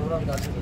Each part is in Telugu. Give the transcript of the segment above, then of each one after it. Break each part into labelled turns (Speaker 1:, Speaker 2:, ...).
Speaker 1: ప్రోగ్రామ్ కాదు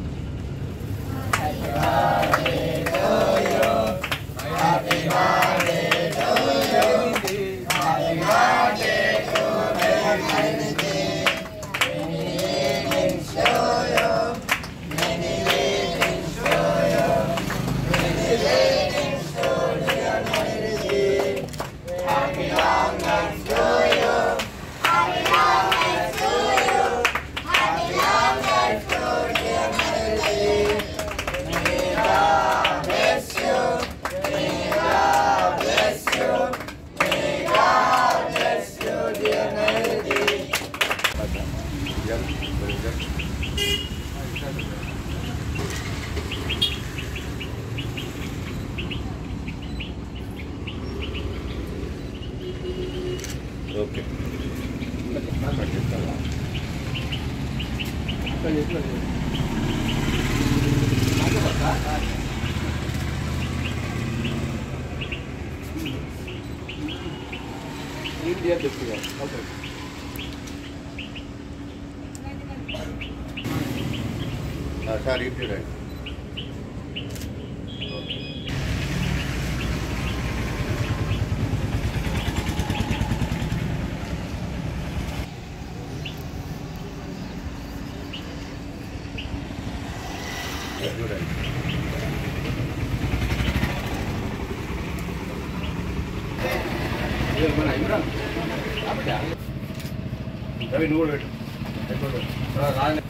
Speaker 2: ఓకే
Speaker 1: ఇండియా చెప్తుగా ఓకే
Speaker 2: సార్ ఇటు రండి చూడండి
Speaker 1: మన ఇమ్రాన్
Speaker 2: రవి నువ్వు కూడా పెట్టు ఎక్కువ పెట్టు.
Speaker 1: రాలే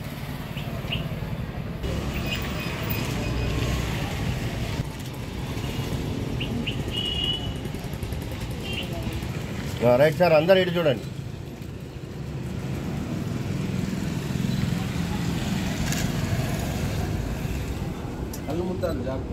Speaker 2: ఆ, రైట్ సార్ అందరు ఇటు చూడండి
Speaker 1: కళ్ళు ముట్టాలి జాగ్రత్త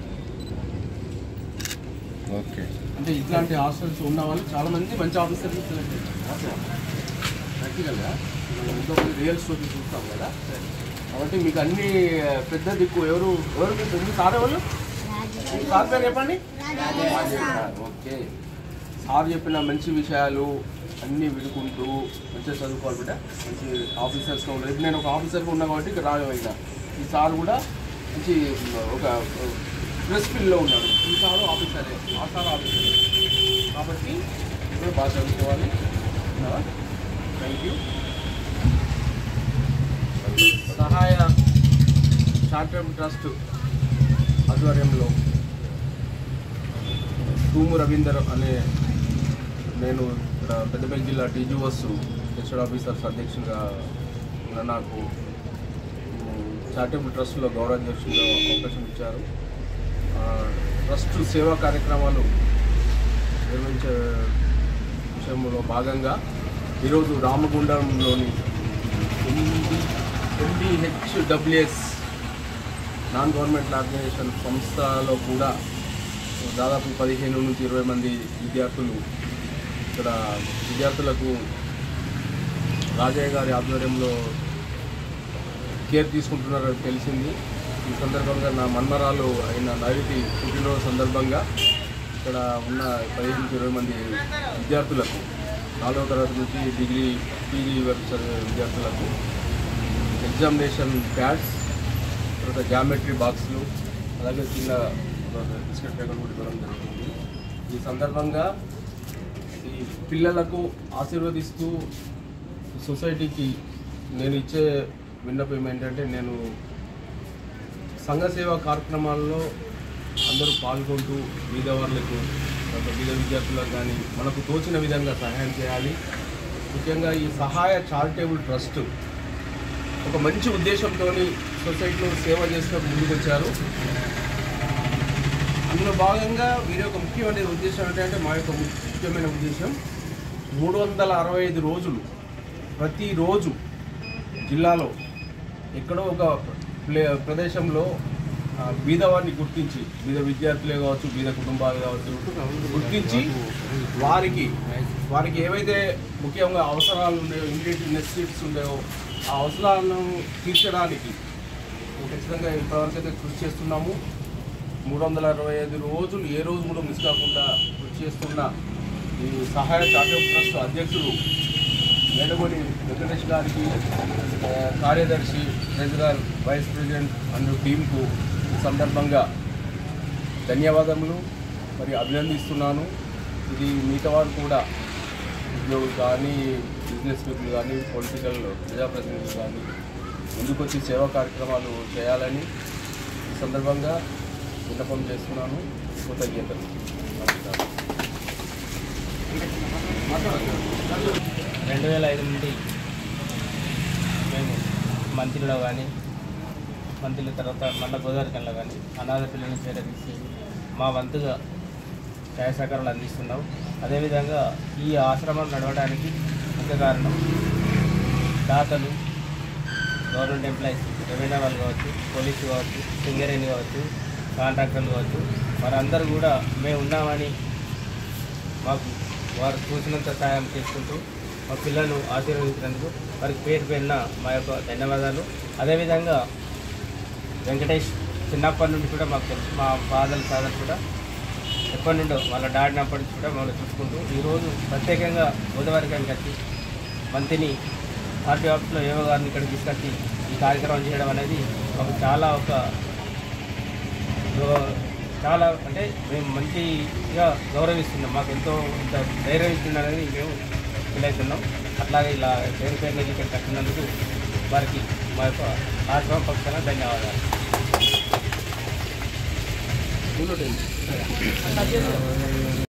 Speaker 2: ఓకే
Speaker 1: అంటే ఇట్లాంటి హాస్టల్స్ ఉన్న వాళ్ళు చాలా మంది మంచి ఆఫీసర్లు సెలెక్ట్ ప్రాక్టికల్గా మనం ఇంకొకటి రియల్ స్టోరీ చూస్తాం కదా కాబట్టి మీకు అన్ని పెద్ద దిక్కు ఎవరు ఎవరు మీకు ఎందుకు సార్ ఎవరు మీ సార్ పేరు చెప్పండి ఓకే సార్ చెప్పిన మంచి విషయాలు అన్నీ వినుకుంటూ మంచిగా చదువుకోవాలి బిడ్డ మంచి ఆఫీసర్స్గా ఉన్నారు ఇప్పుడు నేను ఒక ఆఫీసర్గా ఉన్నా కాబట్టి ఇక్కడ రాగలిగిన ఈ సార్ కూడా మంచి ఒక ప్రెస్ ఫీల్డ్లో ఉన్నాడు ఈ సార్ ఆఫీసరే ఆ సార్ ఆఫీసరే కాబట్టి ఇప్పుడు బాగా చదువుకోవాలి thank you Sahaya charitable trust ఆధ్వర్యంలో తూము రవీందర్ అనే నేను ఇక్కడ పెద్దపల్లి జిల్లా టీజీఓస్ గెస్టెడ్ ఆఫీసర్స్ అధ్యక్షునిగా ఉన్న నాకు చారిటబుల్ ట్రస్ట్లో గౌరవాధ్యక్షులుగా అవకాశం ఇచ్చారు ఆ, ట్రస్ట్ సేవా కార్యక్రమాలు నిర్వహించే విషయంలో భాగంగా ఈరోజు రామగుండంలోని ఎన్డిహెచ్డబ్ల్యూఎస్ నాన్ గవర్నమెంట్ ఆర్గనైజేషన్ సంస్థలో కూడా దాదాపు పదిహేను నుంచి ఇరవై మంది విద్యార్థులు ఇక్కడ విద్యార్థులకు రాజయ్య గారి ఆధ్వర్యంలో కేర్ తీసుకుంటున్నారని తెలిసింది ఈ సందర్భంగా నా మన్మరాలు అయిన నైరుతి పుట్టినరోజు సందర్భంగా ఇక్కడ ఉన్న పదిహేను నుంచి ఇరవై మంది విద్యార్థులకు నాలుగవ తరగతి నుంచి డిగ్రీ పీజీ వరకు చదివే విద్యార్థులకు ఎగ్జామినేషన్ ప్యాడ్స్ తర్వాత జామెట్రీ బాక్స్లు అలాగే చిన్న బిస్కెట్ పేపర్ కూడా ఇవ్వడం జరుగుతుంది ఈ సందర్భంగా ఈ పిల్లలకు ఆశీర్వదిస్తూ సొసైటీకి నేను ఇచ్చే విన్నపం ఏంటంటే నేను సంఘ సేవా కార్యక్రమాల్లో అందరూ పాల్గొంటూ బీద వాళ్ళకు తర్వాత బీద విద్యార్థులకు కానీ మనకు తోచిన విధంగా సహాయం చేయాలి ముఖ్యంగా ఈ సహాయ చారిటబుల్ ట్రస్ట్ ఒక మంచి ఉద్దేశంతో సొసైటీలో సేవ చేస్తూ ముందుకొచ్చారు అందులో భాగంగా వీరి యొక్క ముఖ్యమైన ఉద్దేశం ఏంటంటే మా యొక్క ముఖ్యమైన ఉద్దేశం మూడు వందల అరవై ఐదు రోజులు ప్రతిరోజు జిల్లాలో ఎక్కడో ఒక ప్లే ప్రదేశంలో ఆ, బీదవారిని గుర్తించి బీద విద్యార్థులే కావచ్చు బీద కుటుంబాలు కావచ్చు గుర్తించి వారికి వారికి ఏవైతే ముఖ్యంగా అవసరాలు ఉన్నాయో ఇమీడియట్ నెసిటీస్ ఉన్నాయో ఆ అవసరాలను తీర్చడానికి ఖచ్చితంగా ఇప్పటివరకు అయితే కృషి చేస్తున్నాము మూడు వందల అరవై ఐదు రోజులు ఏ రోజు కూడా మిస్ కాకుండా కృషి చేస్తున్న ఈ సహాయ చార్టబుల్ ట్రస్ట్ అధ్యక్షుడు మేడమణి వెంకటేష్ గారికి ఆ, కార్యదర్శి ట్రెజరర్ వైస్ ప్రెసిడెంట్ అండ్ టీంకు ఈ సందర్భంగా ధన్యవాదములు మరి అభినందిస్తున్నాను ఇది మిగతా వారు కూడా ఉద్యోగులు కానీ బిజినెస్ పీపుల్ కానీ పొలిటికల్ ప్రజాప్రతినిధులు కానీ ముందుకొచ్చి సేవా కార్యక్రమాలు చేయాలని ఈ సందర్భంగా విన్నపం చేస్తున్నాను కృతజ్ఞతలు నమస్కారం
Speaker 3: రెండు వేల ఐదు నుండి మేము మంత్రిలో కానీ మంత్రుల తర్వాత మళ్ళీ గోదావరికంలో కానీ అనాథ పిల్లల్ని చేరదీసి మా వంతుగా సహాయ సహకారాలు అందిస్తున్నాం అదేవిధంగా ఈ ఆశ్రమం నడవడానికి ముఖ్య కారణం దాతలు గవర్నమెంట్ ఎంప్లాయీస్ రెవెన్యూ వాళ్ళు కావచ్చు పోలీసు కావచ్చు సింగరేణి కావచ్చు కాంట్రాక్టర్లు కావచ్చు వారందరూ కూడా మేము ఉన్నామని మాకు వారు చూసినంత సహాయం చేసుకుంటూ మా పిల్లలు ఆశీర్వదించినందుకు వారికి పేరు పేరున మా యొక్క ధన్యవాదాలు అదేవిధంగా వెంకటేష్ చిన్నప్పటి నుండి కూడా మాకు తెలుసు మా ఫాదర్ ఫాదర్ కూడా ఎప్పటి నుండో వాళ్ళ డాడినప్పటి నుంచి కూడా మమ్మల్ని చూసుకుంటూ ఈరోజు ప్రత్యేకంగా గోదావరికానికి వచ్చి మంత్రిని పార్టీ ఆఫీస్లో ఏవో గారిని ఇక్కడికి తీసుకొచ్చి ఈ కార్యక్రమం చేయడం అనేది మాకు చాలా ఒక గౌ- చాలా అంటే మేము మంచిగా గౌరవిస్తున్నాం మాకు ఎంతో ఇంత ధైర్యం ఇస్తుంది అనేది మేము ఫీల్ అవుతున్నాం అట్లాగే ఇలా పేరు పేరు ఇక్కడ కట్టినందుకు వారికి మా యొక్క ఆశ్రమం పక్షాన ధన్యవాదాలు
Speaker 1: ముందు